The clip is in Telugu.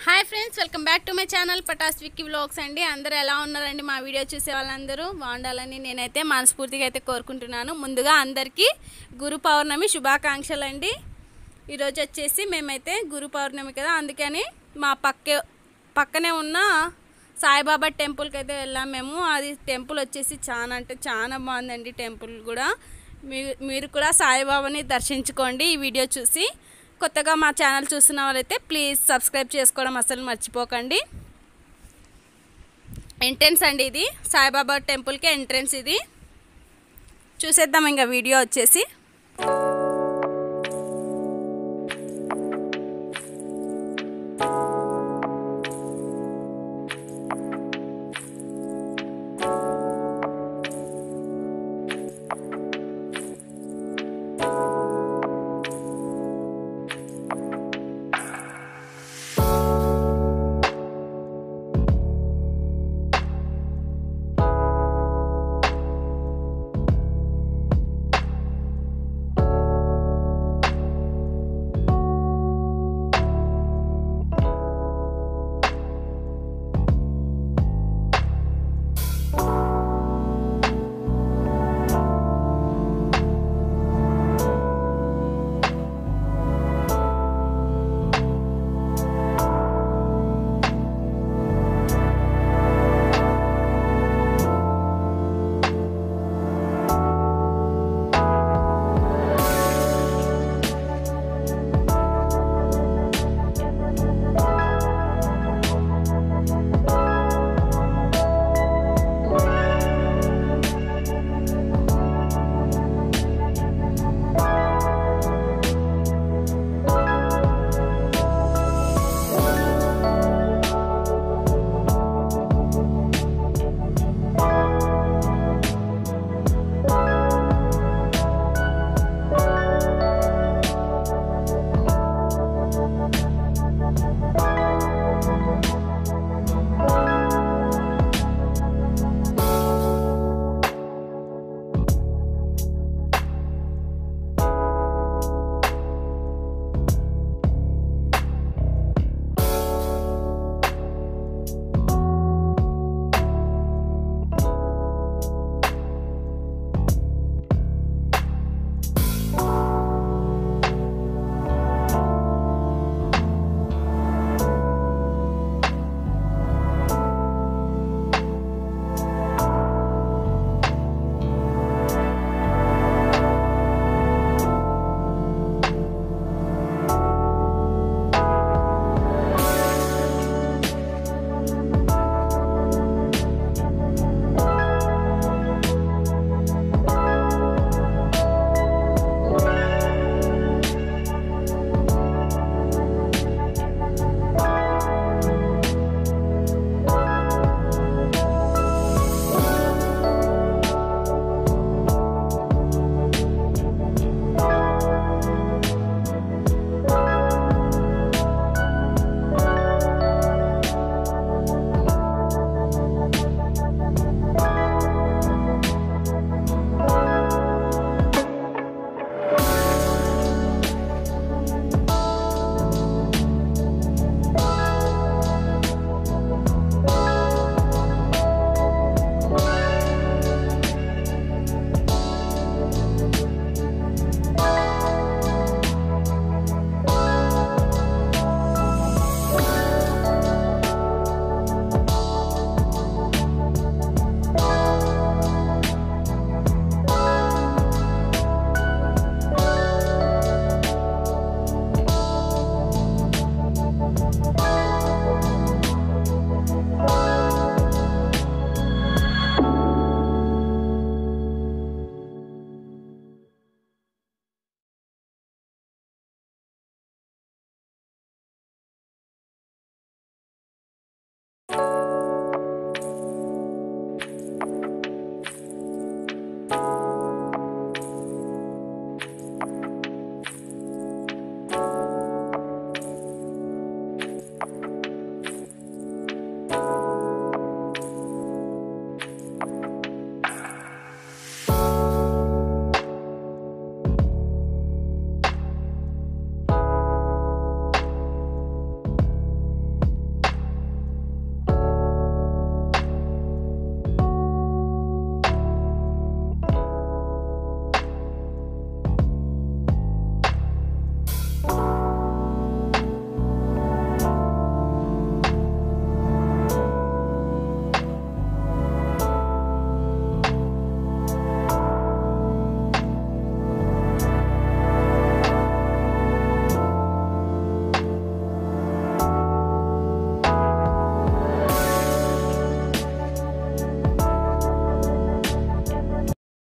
hi friends welcome back to my channel Patas Vicky vlogs అండి అందరూ ఎలా ఉన్నారండి మా వీడియో చూసే వాళ్ళందరూ బాగుండాలని నేనైతే మనస్ఫూర్తిగా అయితే కోరుకుంటున్నాను ముందుగా అందరికీ గురు పౌర్ణమి శుభాకాంక్షలు అండి ఈరోజు వచ్చేసి మేమైతే గురు పౌర్ణమి కదా అందుకని మా పక్కే పక్కనే ఉన్న సాయిబాబా టెంపుల్కి అయితే వెళ్ళాం మేము అది టెంపుల్ వచ్చేసి చాలా అంటే చాలా బాగుందండి టెంపుల్ కూడా మీరు మీరు కూడా సాయిబాబాని దర్శించుకోండి ఈ వీడియో చూసి కొత్తగా మా ఛానల్ చూస్తున్న వాళ్ళైతే ప్లీజ్ సబ్స్క్రైబ్ చేసుకోవడం అసలు మర్చిపోకండి ఎంట్రన్స్ అండి ఇది సాయిబాబా టెంపుల్కి ఎంట్రన్స్ ఇది చూసేద్దాం ఇంకా వీడియో వచ్చేసి